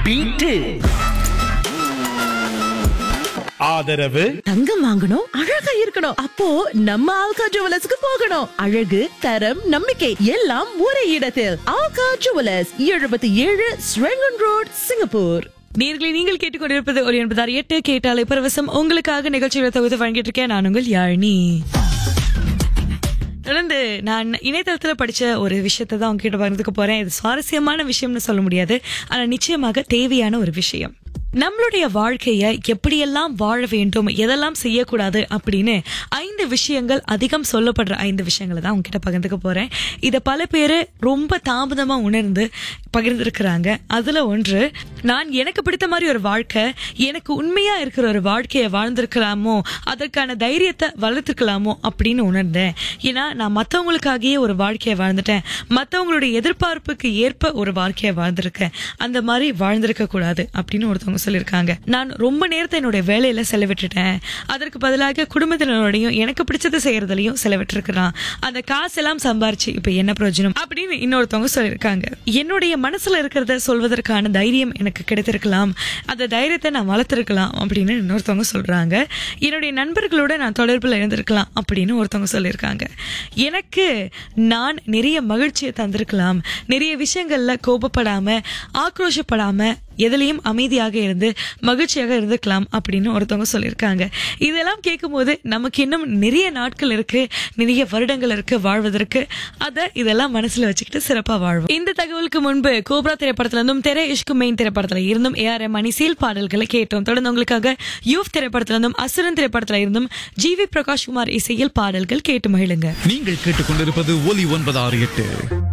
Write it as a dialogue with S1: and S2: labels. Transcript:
S1: beat
S2: ஆதரவு
S3: தங்கம் வாங்கணும் அழகா இருக்கணும் அப்போ நம்ம ஆல்கா ஜுவலர்ஸ்க்கு போகணும் அழகு தரம் நம்பிக்கை எல்லாம் ஒரே இடத்தில் ஆல்கா ஜுவலர்ஸ் எழுபத்தி ஏழு ஸ்ரெங்கன் ரோட் சிங்கப்பூர்
S4: நேர்களை நீங்கள் கேட்டுக்கொண்டிருப்பது ஒரு எண்பதாறு எட்டு கேட்டாலே பரவசம் உங்களுக்காக நிகழ்ச்சிகளை தொகுத்து வழங்கிட்டு இருக்கேன் நான் உங்கள் யாழினி தொடர்ந்து நான் இணையதளத்துல படிச்ச ஒரு விஷயத்தை தான் உங்ககிட்ட பகிர்ந்துக்க போறேன் இது சுவாரஸ்யமான விஷயம்னு சொல்ல முடியாது ஆனா நிச்சயமாக தேவையான ஒரு விஷயம் நம்மளுடைய வாழ்க்கைய எப்படியெல்லாம் வாழ வேண்டும் எதெல்லாம் செய்யக்கூடாது அப்படின்னு ஐந்து விஷயங்கள் அதிகம் சொல்லப்படுற ஐந்து விஷயங்களை தான் உங்ககிட்ட பகிர்ந்துக்க போறேன் இத பல பேரு ரொம்ப தாமதமா உணர்ந்து பகிர்ந்திருக்கிறாங்க அதுல ஒன்று நான் எனக்கு பிடித்த மாதிரி ஒரு வாழ்க்கை எனக்கு உண்மையா இருக்கிற ஒரு வாழ்க்கையை வாழ்ந்திருக்கலாமோ அதற்கான தைரியத்தை வளர்த்துக்கலாமோ அப்படின்னு உணர்ந்தேன் ஏன்னா நான் மத்தவங்களுக்காகவே ஒரு வாழ்க்கையை வாழ்ந்துட்டேன் மத்தவங்களுடைய எதிர்பார்ப்புக்கு ஏற்ப ஒரு வாழ்க்கையை வாழ்ந்திருக்கேன் அந்த மாதிரி வாழ்ந்திருக்க கூடாது அப்படின்னு ஒருத்தவங்க சொல்லியிருக்காங்க நான் ரொம்ப நேரத்தை என்னுடைய வேலையில செலவிட்டுட்டேன் அதற்கு பதிலாக குடும்பத்தினரோடையும் எனக்கு பிடிச்சதை செய்யறதுலயும் செலவிட்டிருக்கிறான் அந்த காசெல்லாம் சம்பாரிச்சு இப்ப என்ன பிரயோஜனம் அப்படின்னு இன்னொருத்தவங்க சொல்லியிருக்காங்க என்னுடைய மனசுல இருக்கிறத சொல்வதற்கான தைரியம் எனக்கு கிடைத்திருக்கலாம் அந்த தைரியத்தை நான் வளர்த்திருக்கலாம் அப்படின்னு இன்னொருத்தவங்க சொல்றாங்க என்னுடைய நண்பர்களோட நான் தொடர்பில் இருந்திருக்கலாம் அப்படின்னு ஒருத்தவங்க சொல்லியிருக்காங்க எனக்கு நான் நிறைய மகிழ்ச்சியை தந்திருக்கலாம் நிறைய விஷயங்கள்ல கோபப்படாம ஆக்ரோஷப்படாம எதுலயும் அமைதியாக இருந்து மகிழ்ச்சியாக இருந்துக்கலாம் அப்படின்னு ஒருத்தவங்க சொல்லியிருக்காங்க இதெல்லாம் கேட்கும்போது நமக்கு இன்னும் நிறைய நாட்கள் இருக்கு நிறைய வருடங்கள் இருக்கு வாழ்வதற்கு அத இதெல்லாம் மனசுல வச்சுக்கிட்டு சிறப்பா வாழ்வோம் இந்த தகவலுக்கு முன்பு கோப்ரா திரைப்படத்துல இருந்தும் தெரை இஷ்கு மெயின் திரைப்படத்துல இருந்தும் ஏஆர் மணி சீல் பாடல்களை கேட்டோம் தொடர்ந்து உங்களுக்காக யூத் திரைப்படத்துல இருந்தும் அசுரன் திரைப்படத்துல இருந்தும் ஜி வி பிரகாஷ் குமார் இசையில் பாடல்கள் கேட்டு மகிழுங்க
S5: நீங்கள் கேட்டுக்கொண்டிருப்பது ஒலி ஒன்பது ஆறு எட்டு